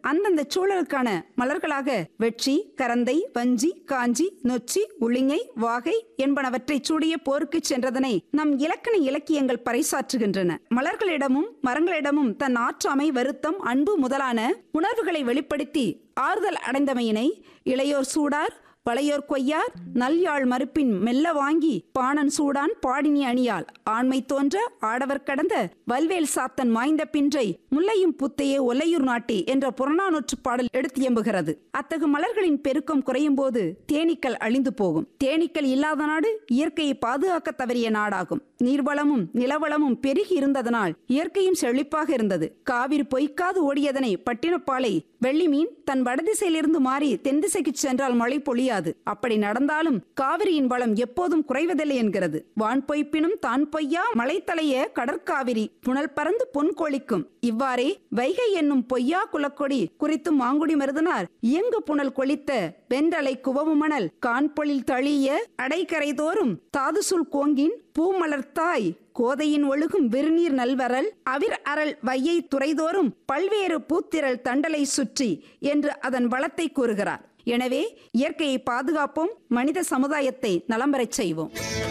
அந்தந்த சூழலுக்கான மலர்களாக வெற்றி கரந்தை வஞ்சி காஞ்சி நொச்சி உளிங்கை வாகை என்பனவற்றை சூடிய போருக்கு சென்றதனை நம் இலக்கண இலக்கியங்கள் பறைசாற்றுகின்றன மலர்களிடமும் மரங்களிடமும் தன் ஆற்றாமை வருத்தம் அன்பு முதலான உணர்வுகளை வெளிப்படுத்தி ஆறுதல் அடைந்தமையினை இளையோர் சூடார் வளையோர் கொய்யார் நல்யாழ் மறுப்பின் மெல்ல வாங்கி பாணன் சூடான் பாடினி அணியால் ஆண்மை தோன்ற ஆடவர் கடந்த வல்வேல் சாத்தன் மாய்ந்த பின்றை முல்லையும் புத்தையே ஒல்லையூர் நாட்டி என்ற புறநானூற்று பாடல் எடுத்து எம்புகிறது அத்தகு மலர்களின் பெருக்கம் குறையும் போது தேனீக்கள் அழிந்து போகும் தேனீக்கள் இல்லாத நாடு இயற்கையை பாதுகாக்க தவறிய நாடாகும் நீர்வளமும் நிலவளமும் பெருகி இருந்ததனால் இயற்கையும் செழிப்பாக இருந்தது காவிரி பொய்க்காது ஓடியதனை பட்டினப்பாலை வெள்ளி மீன் தன் வடதிசையிலிருந்து மாறி தென் திசைக்கு சென்றால் மழை பொழியாது அப்படி நடந்தாலும் காவிரியின் வளம் எப்போதும் குறைவதில்லை என்கிறது வான் பொய்ப்பினும் தான் பொய்யா மலைத்தலைய கடற்காவிரி புனல் பறந்து பொன் கொளிக்கும் இவ்வாறே வைகை என்னும் பொய்யா குலக்கொடி குறித்து மாங்குடி மருதனார் இயங்கு புனல் கொளித்த வென்றலை குவவு மணல் கான்பொழில் தழிய அடைக்கரை தோறும் தாதுசுல் கோங்கின் பூமலர்த்தாய் கோதையின் ஒழுகும் விருநீர் நல்வரல் அவிர் அரல் வையை துறைதோறும் பல்வேறு பூத்திரள் தண்டலை சுற்றி என்று அதன் வளத்தை கூறுகிறார் எனவே இயற்கையை பாதுகாப்போம் மனித சமுதாயத்தை நலம்பெறச் செய்வோம்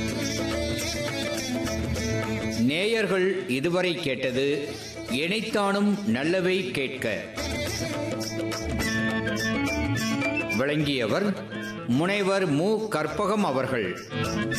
நேயர்கள் இதுவரை கேட்டது இணைத்தானும் நல்லவை கேட்க விளங்கியவர் முனைவர் மு கற்பகம் அவர்கள்